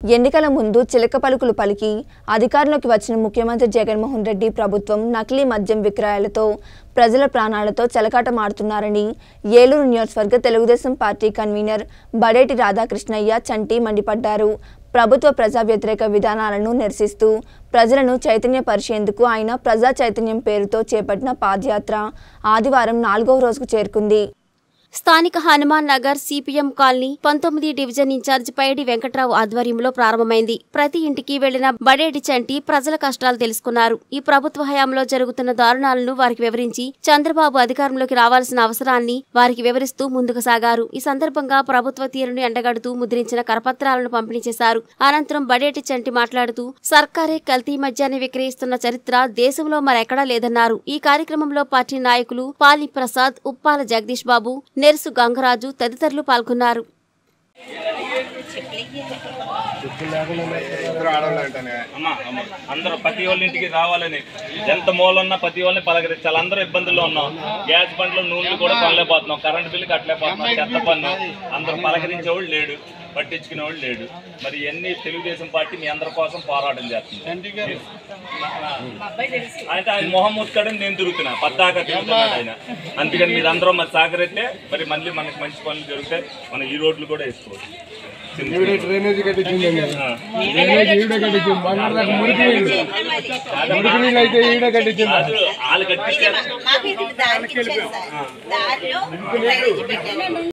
ఎన్నికల ముందు చిలక పలుకులు పలికి అధికారంలోకి వచ్చిన ముఖ్యమంత్రి జగన్మోహన్ రెడ్డి ప్రభుత్వం నకిలీ మద్యం విక్రయాలతో ప్రజల ప్రాణాలతో చెలకాటమాడుతున్నారని ఏలూరు నియోజకవర్గ తెలుగుదేశం పార్టీ కన్వీనర్ బడేటి రాధాకృష్ణయ్య చంటి మండిపడ్డారు ప్రభుత్వ ప్రజా వ్యతిరేక విధానాలను నిరసిస్తూ ప్రజలను చైతన్యపరిచేందుకు ఆయన ప్రజా చైతన్యం పేరుతో చేపట్టిన పాదయాత్ర ఆదివారం నాలుగవ రోజుకు చేరుకుంది స్థానిక హనుమాన్ నగర్ సిపిఎం కాలనీ పంతొమ్మిది డివిజన్ ఇన్ఛార్జ్ పైడి వెంకట్రావు ఆధ్వర్యంలో ప్రారంభమైంది ప్రతి ఇంటికి వెళ్లిన బడేటి చంటి ప్రజల కష్టాలు తెలుసుకున్నారు ఈ ప్రభుత్వ హయాంలో జరుగుతున్న దారుణాలను వారికి వివరించి చంద్రబాబు అధికారంలోకి రావాల్సిన అవసరాన్ని వారికి వివరిస్తూ ముందుకు సాగారు ఈ సందర్భంగా ప్రభుత్వ తీరును ఎండగడుతూ ముద్రించిన కరపత్రాలను పంపిణీ చేశారు అనంతరం బడేటి చంటి మాట్లాడుతూ సర్కారే కల్తీ మద్యాన్ని విక్రయిస్తున్న చరిత్ర దేశంలో మరెక్కడా లేదన్నారు ఈ కార్యక్రమంలో పార్టీ నాయకులు పాలి ప్రసాద్ ఉప్పాల జగదీష్ బాబు నెర్సు గంగరాజు తదితరులు పాల్గొన్నారు అమ్మా అమ్మ అందరూ ప్రతి వాళ్ళ ఇంటికి రావాలని ఎంత మూలన్నా ప్రతి వాళ్ళని పలకరించాలి అందరూ ఇబ్బందుల్లో ఉన్నాం గ్యాస్ బండ్లు నూనెలు కూడా కొనలేకపోతున్నాం కరెంట్ బిల్లు కట్టలేకపోతున్నాం చెత్త పన్ను అందరూ పలకరించేవాళ్ళు లేడు పట్టించుకునేవాళ్ళు లేడు మరి ఇవన్నీ తెలుగుదేశం పార్టీ మీ అందరి కోసం పోరాటం చేస్తుంది అయితే ఆయన మొహం ముత్తుకడని నేను తిరుగుతున్నా పద్దాకా తిరుగుతున్నాడు ఆయన అందుకని మీరు అందరూ మరి సహకరిస్తే మరి మళ్ళీ మనకి మంచి పనులు జరుగుతాయి మనం ఈ రోడ్లు కూడా వేసుకోవచ్చు ఈవిడ డ్రైనేజ్ కట్టించిందండి ఆ. డ్రైనేజ్ ఈవిడ కట్టించింది మన దాకా మురికి నీళ్ళు మురికి నీళ్ళు అయితే ఈవిడ కట్టించింది కాదు, వాళ్ళు కట్టించారు మాకు ఇది దారికి ఇచ్చేది సార్ దారిలో డ్రైనేజీ పెట్టాను